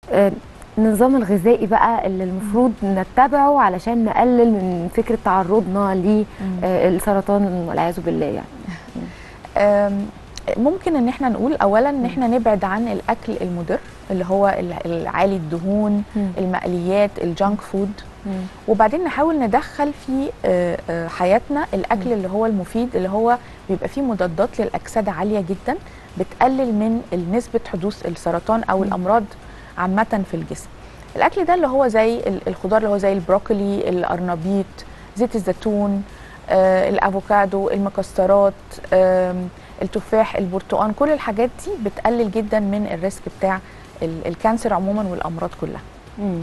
آه، النظام الغذائي بقى اللي المفروض نتبعه علشان نقلل من فكره تعرضنا للسرطان والعياذ بالله يعني آم، ممكن ان احنا نقول اولا ان احنا نبعد عن الاكل المضر اللي هو ال- العالي الدهون مم. المقليات الجانك فود وبعدين نحاول ندخل في آه، آه، حياتنا الاكل اللي هو المفيد اللي هو بيبقى فيه مضادات للاكسده عاليه جدا بتقلل من نسبه حدوث السرطان او الامراض عامه في الجسم الاكل ده اللي هو زي ال- الخضار اللي هو زي البروكلي القرنبيط زيت الزيتون آه، الافوكادو المكسرات آم، التفاح البرتقال كل الحاجات دي بتقلل جدا من الريسك بتاع ال- الكانسر عموما والامراض كلها مم.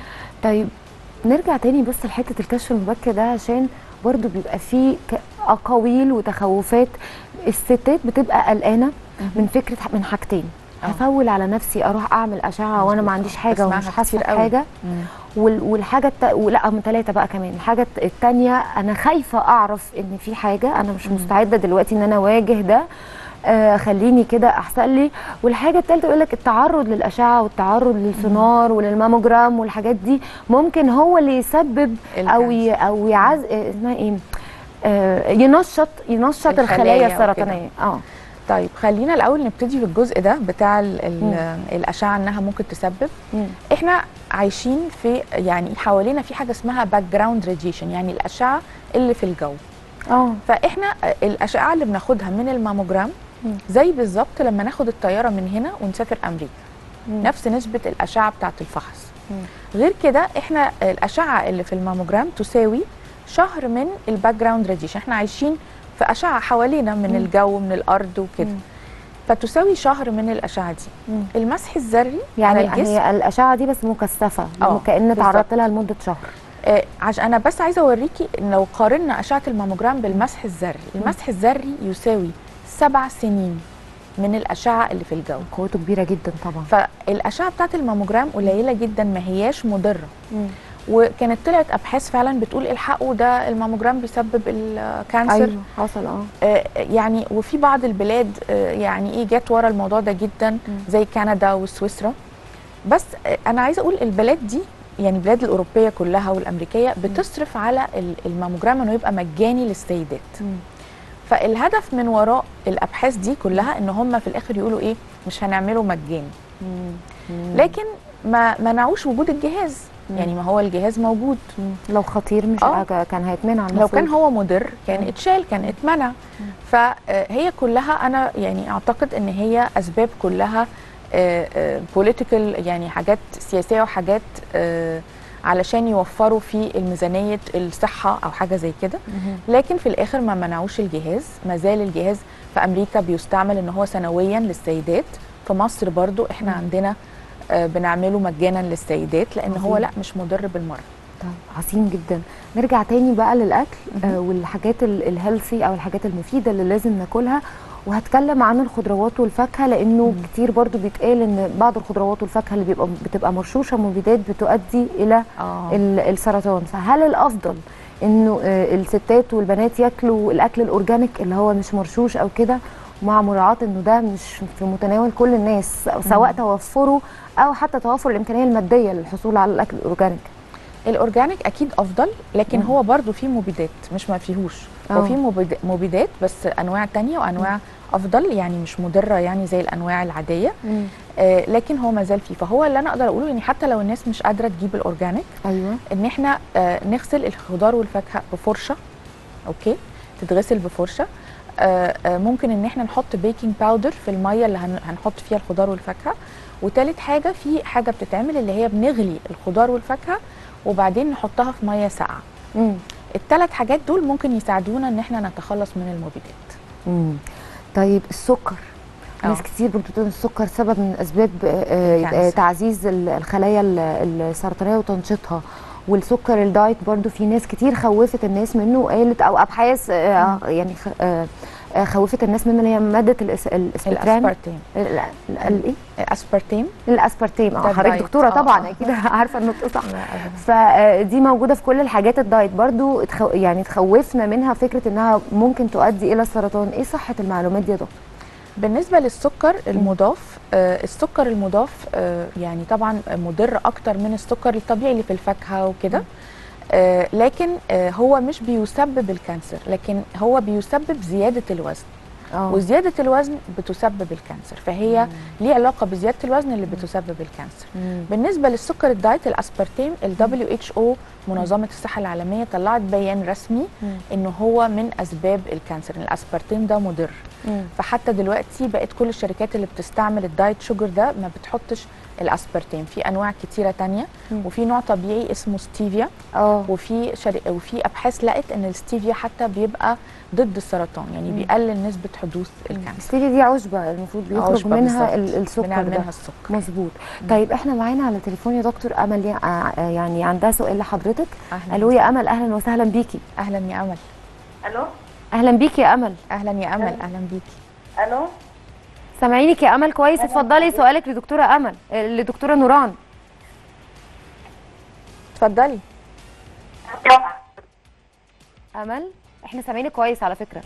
طيب نرجع تاني بس لحته الكشف المبكر ده عشان برضو بيبقى فيه ك- اقاويل وتخوفات الستات بتبقى قلقانه من فكره من حاجتين آه. هفول على نفسي اروح اعمل اشعه وانا ما عنديش حاجه بسمعها ومش حاسه كتير قوي. بحاجه وال- والحاجه الت... ولا من ثلاثه بقى كمان الحاجه الت- التانيه انا خايفه اعرف ان في حاجه انا مش مستعده دلوقتي ان انا اواجه ده آه خليني كده احسن لي والحاجه الثالثه يقول لك التعرض للاشعه والتعرض للسونار وللماموجرام والحاجات دي ممكن هو اللي يسبب او ي... او يعز آه، اسمها ايه آه ينشط ينشط الخلايا الخلايا وكده. السرطانيه اه طيب خلينا الاول نبتدي في الجزء ده بتاع ال ال مم. الاشعه انها ممكن تسبب مم. احنا عايشين في يعني حوالينا في حاجه اسمها باك جراوند راديشن يعني الاشعه اللي في الجو اه فاحنا الاشعه اللي بناخدها من الماموجرام مم. زي بالظبط لما ناخد الطياره من هنا ونسافر امريكا مم. نفس نسبه الاشعه بتاعه الفحص مم. غير كده احنا الاشعه اللي في الماموجرام تساوي شهر من الباك جراوند راديشن احنا عايشين في اشعه حوالينا من مم. الجو من الارض وكده مم. فتساوي شهر من الاشعه دي مم. المسح الذري يعني على الجسم هي الاشعه دي بس مكثفه آه، كأن بالظبط. تعرضت لها لمده شهر آه عشان انا بس عايزه اوريكي ان لو قارنا اشعه الماموجرام بالمسح الذري المسح الذري يساوي سبع سنين من الاشعه اللي في الجو قوته كبيره جدا طبعا فالاشعه بتاعت الماموجرام قليله جدا ما هياش مضره وكانت طلعت ابحاث فعلا بتقول الحقوا ده الماموجرام بيسبب الكانسر ايوه حصل اه آه، يعني وفي بعض البلاد آه، يعني ايه جت ورا الموضوع ده جدا زي كندا وسويسرا بس آه، انا عايزه اقول البلاد دي يعني البلاد الاوروبيه كلها والامريكيه بتصرف على ال- الماموجرام انه يبقى مجاني للسيدات فالهدف من وراء الابحاث دي كلها ان هم في الاخر يقولوا ايه مش هنعمله مجاني لكن ما منعوش وجود الجهاز يعني ما هو الجهاز موجود لو خطير مش آه. آه. كان هيتمنع لو كان المفروض. هو مضر كان مم. اتشال كان اتمنع فهي كلها انا يعني اعتقد ان هي اسباب كلها بوليتيكال يعني حاجات سياسيه وحاجات آه، علشان يوفروا في الميزانيه الصحه او حاجه زي كده مهم. لكن في الاخر ما منعوش الجهاز ما زال الجهاز في امريكا بيستعمل ان هو سنويا للسيدات في مصر برضو احنا مم. عندنا آه، بنعمله مجانا للسيدات لان هو عظيم. لا مش مضر بالمره طب عظيم جدا نرجع تاني بقى للاكل مهم. آه والحاجات ال- الهيلثي او الحاجات المفيده اللي لازم ناكلها وهتكلم عن الخضروات والفاكهه لانه مم. كتير برضو بيتقال ان بعض الخضروات والفاكهه اللي بيبقى بتبقى مرشوشه مبيدات بتؤدي الى اه ال- السرطان فهل الافضل انه آه، الستات والبنات ياكلوا الاكل الاورجانيك اللي هو مش مرشوش او كده مع مراعاه انه ده مش في متناول كل الناس سواء توفره او حتى توفر الامكانيه الماديه للحصول على الاكل الاورجانيك الاورجانيك اكيد افضل لكن مم. هو برضو فيه مبيدات مش ما فيهوش هو آه. فيه مبيد- مبيدات بس انواع تانية وانواع افضل يعني مش مضره يعني زي الانواع العاديه آه لكن هو ما زال فيه فهو اللي انا اقدر اقوله يعني حتى لو الناس مش قادره تجيب الاورجانيك ايوه ان احنا آه نغسل الخضار والفاكهه بفرشه اوكي تتغسل بفرشه آه آه ممكن ان احنا نحط بيكنج باودر في الميه اللي هن- هنحط فيها الخضار والفاكهه وتالت حاجه في حاجه بتتعمل اللي هي بنغلي الخضار والفاكهه وبعدين نحطها في ميه ساقعه امم الثلاث حاجات دول ممكن يساعدونا ان احنا نتخلص من المبيدات امم طيب السكر آه. ناس كتير برضو بتقول السكر سبب من اسباب آه، آه، كانسر. تعزيز ال- الخلايا ال- السرطانيه وتنشيطها والسكر الدايت برضو في ناس كتير خوفت الناس منه وقالت او ابحاث آه، يعني خ- آه، آه، خوفت الناس منه اللي هي ماده الإس- الاسبرتام الاسبرتيم ال- ال- ال- ايه الاسبرتيم الاسبرتيم ده اه حضرتك الدايت. دكتوره آه، طبعا آه. اكيد عارفه النطق صح فدي موجوده في كل الحاجات الدايت برضو تخو يعني تخوفنا منها فكره انها ممكن تؤدي الى السرطان ايه صحه المعلومات دي يا دكتور بالنسبه للسكر المضاف آه، السكر المضاف آه، يعني طبعا مضر اكتر من السكر الطبيعي اللي في الفاكهه وكده آه، لكن آه، هو مش بيسبب الكانسر لكن هو بيسبب زياده الوزن اه وزياده الوزن بتسبب الكانسر فهي ليه علاقه بزياده الوزن اللي بتسبب الكانسر مم. بالنسبه للسكر الدايت الاسبرتيم ال WHO منظمه الصحه العالميه طلعت بيان رسمي مم. انه هو من اسباب الكانسر إن الاسبرتيم ده مضر مم. فحتى دلوقتي بقت كل الشركات اللي بتستعمل الدايت شوجر ده ما بتحطش الاسبرتيم في انواع كتيره تانية مم. وفي نوع طبيعي اسمه ستيفيا اه وفي شر... وفي ابحاث لقت ان الستيفيا حتى بيبقى ضد السرطان يعني مم. بيقلل نسبه حدوث الكانسر الستيفيا دي عشبه المفروض بيخرج عشبة منها بالظبط. ال- السكر بنعمل ده منها السكر مظبوط طيب احنا معانا على التليفون يا دكتور امل يا- آه، يعني عندها سؤال لحضرتك اهلا الو يا امل اهلا وسهلا بيكي اهلا يا امل الو اهلا بيكي يا امل اهلا يا امل اهلا بيكي الو سامعينك يا امل كويس اتفضلي سؤالك لدكتوره امل آه، لدكتوره نوران اتفضلي امل احنا سامعينك كويس على فكره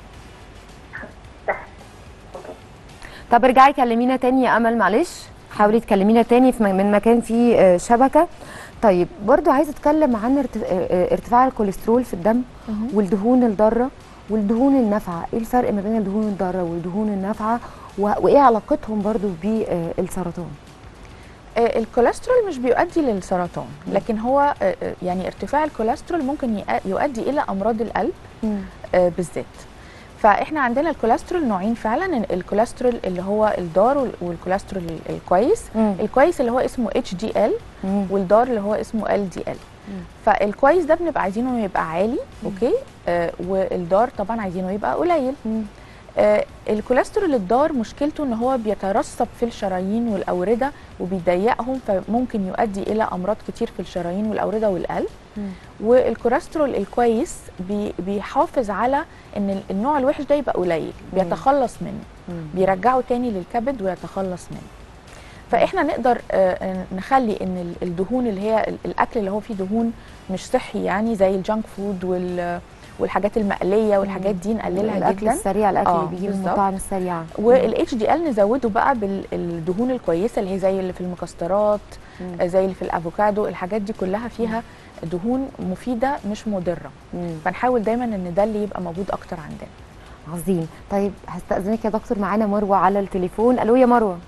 طب ارجعي كلمينا تاني يا امل معلش حاولي تكلمينا تاني في م- من مكان فيه آه، شبكه طيب برضو عايزه اتكلم عن ارت- آه، آه، ارتفاع الكوليسترول في الدم والدهون الضاره والدهون النافعه ايه الفرق ما بين الدهون الضاره والدهون النافعه و- وايه علاقتهم برضو بالسرطان آه، الكوليسترول مش بيؤدي للسرطان لكن هو آه، آه، يعني ارتفاع الكوليسترول ممكن يؤ- يؤدي الى امراض القلب آه، بالذات فاحنا عندنا الكوليسترول نوعين فعلا الكوليسترول اللي هو الضار وال- والكوليسترول ال- الكويس مم. الكويس اللي هو اسمه اتش دي ال مم. والضار اللي هو اسمه ال دي ال فالكويس ده بنبقى عايزينه يبقى عالي اوكي آه والضار طبعا عايزينه يبقى قليل مم. آه الكوليسترول الضار مشكلته ان هو بيترسب في الشرايين والاورده وبيضيقهم فممكن يؤدي الى امراض كتير في الشرايين والاورده والقلب مم. والكوليسترول الكويس بي بيحافظ على ان ال- النوع الوحش ده يبقى قليل بيتخلص منه مم. بيرجعه تاني للكبد ويتخلص منه فاحنا نقدر آه، نخلي ان ال- الدهون اللي هي ال- الاكل اللي هو فيه دهون مش صحي يعني زي الجانك فود وال والحاجات المقليه والحاجات دي نقللها الاكل جدا السريع الاكل آه، اللي بيجي من بالظبط. المطاعم السريعه والاتش دي ال نزوده بقى بالدهون الكويسه اللي هي زي اللي في المكسرات مم. آه، زي اللي في الافوكادو الحاجات دي كلها فيها دهون مفيده مش مضره مم. فنحاول دايما ان ده اللي يبقى موجود اكتر عندنا عظيم طيب هستأذنك يا دكتور معانا مروة على التليفون الو يا مروة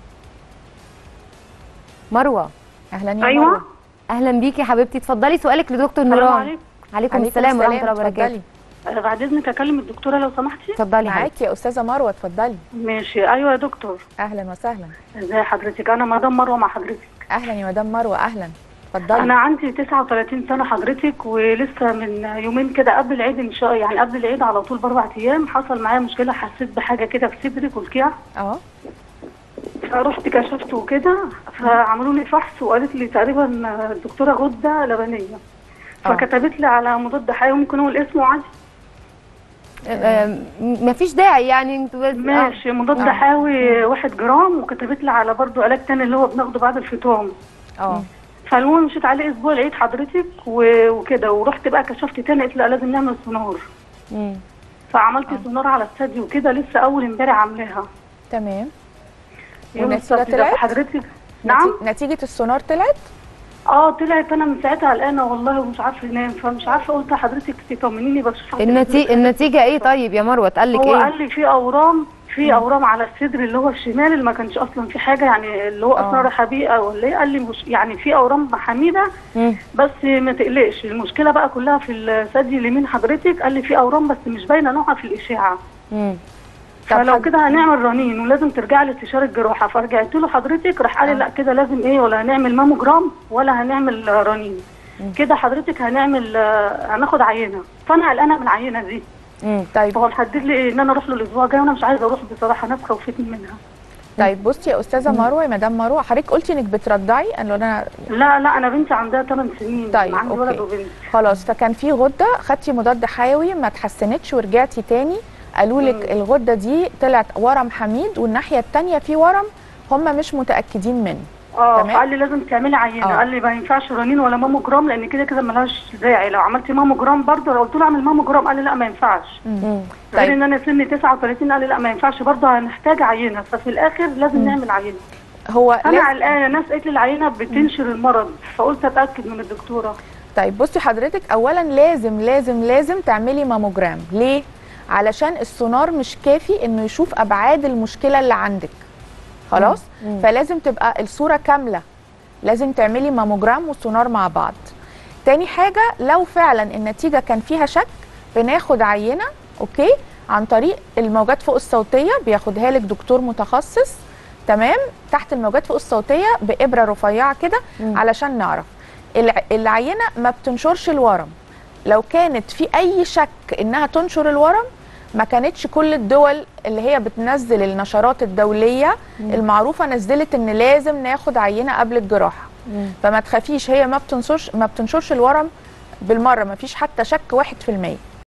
مروة اهلا يا ايوه مروة. اهلا بيكي يا حبيبتي اتفضلي سؤالك لدكتور السلام نوران عليكم عليكم السلام ورحمة الله وبركاته اتفضلي آه، بعد اذنك اكلم الدكتوره لو سمحتي اتفضلي حبيبتي معاكي يا استاذه مروه اتفضلي ماشي ايوه يا دكتور اهلا وسهلا ازي حضرتك انا مدام مروه مع حضرتك اهلا يا مدام مروه اهلا اتفضلي انا عندي 39 سنه حضرتك ولسه من يومين كده قبل العيد ان شاء يعني قبل العيد على طول باربع ايام حصل معايا مشكله حسيت بحاجه كده في صدري والكيع اه فرحت كشفت وكده فعملوا لي فحص وقالت لي تقريبا الدكتوره غده لبنيه آه. فكتبت لي على مضاد حيوي ممكن اقول اسمه عادي آم، مفيش داعي يعني انتوا بس- آه. ماشي مضاد آه. حيوي واحد جرام وكتبت لي على برضو علاج تاني اللي هو بناخده بعد الفطام اه فالمهم مشيت عليه اسبوع لقيت حضرتك و- وكده ورحت بقى كشفت تاني قلت لا لازم نعمل سونار مم. فعملت سونار على الثدي وكده لسه اول امبارح عاملاها تمام يوم والنتيجة السبت ده طلعت؟ حضرتك نعم نتي- نتيجه السونار طلعت اه طلعت انا من ساعتها قلقانه والله ومش عارفه انام فمش عارفه قلت لحضرتك تطمنيني بس النتيجة النتيجة ايه طيب يا مروة اتقالك هو ايه قال لي في اورام في اورام على الصدر اللي هو الشمال اللي ما كانش اصلا في حاجه يعني اللي هو اصلا آه. رايحه بيئه ولا ايه قال لي مش يعني في اورام حميده مم. بس ما تقلقش المشكله بقى كلها في الثدي اليمين حضرتك قال لي في اورام بس مش باينه نوعها في الاشعه مم. طب فلو حد- كده هنعمل رنين ولازم ترجعي لاستشاره الجراحه فرجعت له حضرتك راح قال لي آه. لا كده لازم ايه ولا هنعمل ماموجرام ولا هنعمل آه، رنين كده حضرتك هنعمل آه، هناخد عينه فانا قلقانه من العينه دي مم. طيب هو محدد لي ان انا اروح له الاسبوع الجاي وانا مش عايزه اروح بصراحه ناس خوفتني منها طيب بصي يا استاذه مروه يا مدام مروه حضرتك قلتي انك بترضعي انا انا لا لا انا بنتي عندها 8 سنين طيب، عندي أوكي. ولد وبنت خلاص فكان في غده خدتي مضاد حيوي ما اتحسنتش ورجعتي تاني قالوا لك الغده دي طلعت ورم حميد والناحيه التانيه في ورم هم مش متاكدين منه اه تمام. فقال لي لازم تعملي عينه آه. قال لي ما ينفعش رنين ولا ماموجرام لان كده كده ملهاش داعي لو عملتي ماموجرام برضه لو قلت له اعمل ماموجرام قال لي لا ما ينفعش مم. غير طيب. ان انا سني 39 قال لي لا ما ينفعش برضه هنحتاج عينه ففي الاخر لازم نعمل عينه هو انا لازم- قلقانه ناس قالت لي العينه بتنشر المرض فقلت اتاكد من الدكتوره طيب بصي حضرتك اولا لازم لازم لازم تعملي ماموجرام ليه علشان السونار مش كافي انه يشوف ابعاد المشكله اللي عندك خلاص مم. فلازم تبقى الصوره كامله لازم تعملي ماموجرام والسونار مع بعض تاني حاجه لو فعلا النتيجه كان فيها شك بناخد عينه اوكي عن طريق الموجات فوق الصوتيه بياخدها لك دكتور متخصص تمام تحت الموجات فوق الصوتيه بابره رفيعه كده مم. علشان نعرف الع- العينه ما بتنشرش الورم لو كانت في اي شك انها تنشر الورم ما كانتش كل الدول اللي هي بتنزل النشرات الدوليه المعروفه نزلت ان لازم ناخد عينه قبل الجراحه مم. فما تخافيش هي ما بتنشرش ما بتنشرش الورم بالمره ما فيش حتى شك واحد في المية